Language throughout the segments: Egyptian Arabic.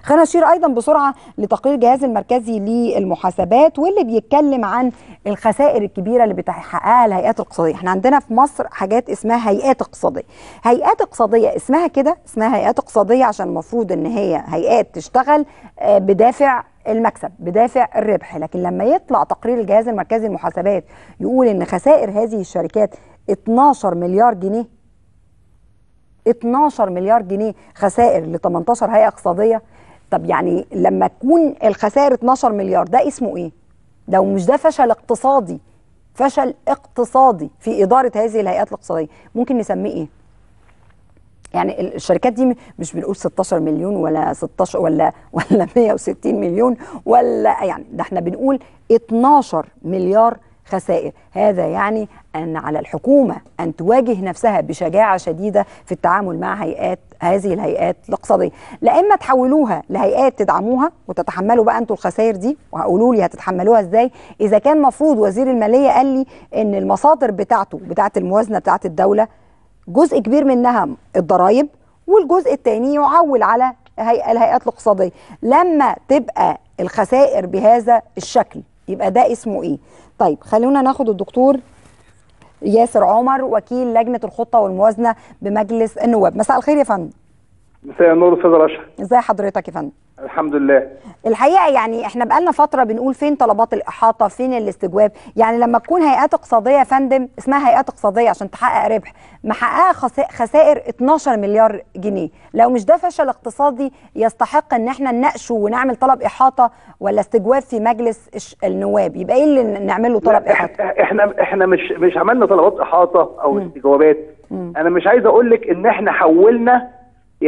خلينا نشير ايضا بسرعه لتقرير الجهاز المركزي للمحاسبات واللي بيتكلم عن الخسائر الكبيره اللي بتحققها الهيئات الاقتصاديه احنا عندنا في مصر حاجات اسمها هيئات اقتصاديه هيئات اقتصاديه اسمها كده اسمها هيئات اقتصاديه عشان المفروض ان هي هيئات تشتغل بدافع المكسب بدافع الربح لكن لما يطلع تقرير الجهاز المركزي للمحاسبات يقول ان خسائر هذه الشركات 12 مليار جنيه 12 مليار جنيه خسائر ل 18 هيئه اقتصاديه طب يعني لما تكون الخسائر 12 مليار ده اسمه ايه؟ ده ومش ده فشل اقتصادي فشل اقتصادي في اداره هذه الهيئات الاقتصاديه ممكن نسميه ايه؟ يعني الشركات دي مش بنقول 16 مليون ولا 16 ولا ولا 160 مليون ولا يعني ده احنا بنقول 12 مليار خسائر هذا يعني أن على الحكومة أن تواجه نفسها بشجاعة شديدة في التعامل مع هيئات هذه الهيئات الاقتصادية لا إما تحولوها لهيئات تدعموها وتتحملوا بقى أنتوا الخسائر دي وهقولوا لي هتتحملوها إزاي إذا كان مفروض وزير المالية قال لي أن المصادر بتاعته بتاعة الموازنة بتاعة الدولة جزء كبير منها الضرائب والجزء الثاني يعول على هيئة الهيئات الاقتصادية لما تبقى الخسائر بهذا الشكل يبقى ده اسمه ايه طيب خلونا ناخد الدكتور ياسر عمر وكيل لجنه الخطه والموازنه بمجلس النواب مساء الخير يا فندم مساء النور استاذ رشا ازي حضرتك يا فندم الحمد لله الحقيقه يعني احنا بقالنا فتره بنقول فين طلبات الاحاطه فين الاستجواب يعني لما تكون هيئات اقتصاديه يا فندم اسمها هيئات اقتصاديه عشان تحقق ربح محققه خسائر 12 مليار جنيه لو مش ده فشل اقتصادي يستحق ان احنا نناقشه ونعمل طلب احاطه ولا استجواب في مجلس النواب يبقى ايه اللي نعمل له طلب احاطه احنا احنا مش مش عملنا طلبات احاطه او م. استجوابات م. انا مش عايز اقول لك ان احنا حولنا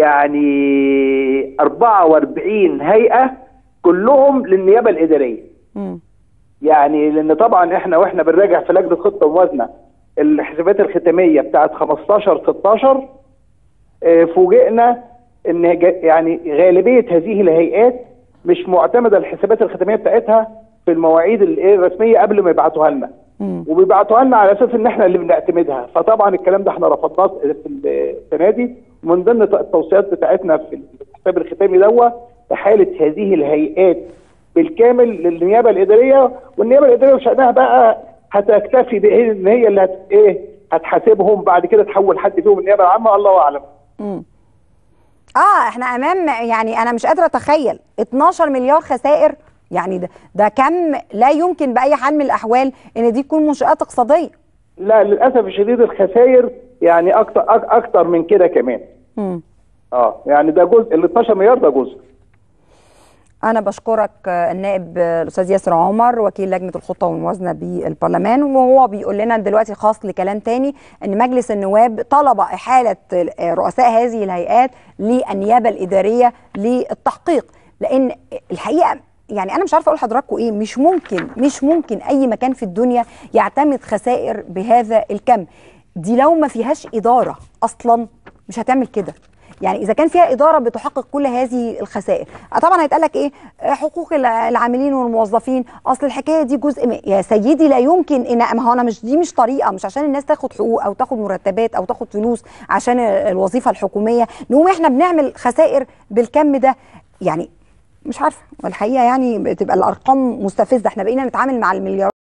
يعني 44 هيئه كلهم للنيابه الاداريه. م. يعني لان طبعا احنا واحنا بنراجع في لجنه خطه وموازنه الحسابات الختاميه بتاعت 15 16 اه فوجئنا ان يعني غالبيه هذه الهيئات مش معتمده الحسابات الختاميه بتاعتها في المواعيد الرسميه قبل ما يبعتوها لنا. وبيبعتوها لنا على اساس ان احنا اللي بنعتمدها فطبعا الكلام ده احنا رفضناه في السنه دي ومن ضمن التوصيات بتاعتنا في الحساب الختامي دوت في حاله هذه الهيئات بالكامل للنيابه الاداريه والنيابه الاداريه وشانها بقى هتكتفي بايه ان هي اللي هت ايه هتحاسبهم بعد كده تحول حد فيهم النيابه العامه الله اعلم. امم اه احنا امام يعني انا مش قادره اتخيل 12 مليار خسائر يعني ده ده كم لا يمكن باي حال من الاحوال ان دي تكون منشات اقتصاديه لا للاسف الشديد الخسائر يعني اكتر اكتر من كده كمان امم اه يعني ده جزء ال 12 مليار ده جزء انا بشكرك النائب الاستاذ ياسر عمر وكيل لجنه الخطه والموازنه بالبرلمان وهو بيقول لنا دلوقتي خاص لكلام تاني ان مجلس النواب طلب احاله رؤساء هذه الهيئات للنيابه الاداريه للتحقيق لان الحقيقه يعني انا مش عارفه اقول لحضراتكم ايه مش ممكن مش ممكن اي مكان في الدنيا يعتمد خسائر بهذا الكم دي لو ما فيهاش اداره اصلا مش هتعمل كده يعني اذا كان فيها اداره بتحقق كل هذه الخسائر طبعا هيتقال لك ايه حقوق العاملين والموظفين اصل الحكايه دي جزء من يا سيدي لا يمكن ان ما هو انا مش دي مش طريقه مش عشان الناس تاخد حقوق او تاخد مرتبات او تاخد فلوس عشان الوظيفه الحكوميه نقوم احنا بنعمل خسائر بالكم ده يعني مش عارفه والحقيقه يعني بتبقى الارقام مستفزه احنا بقينا نتعامل مع المليار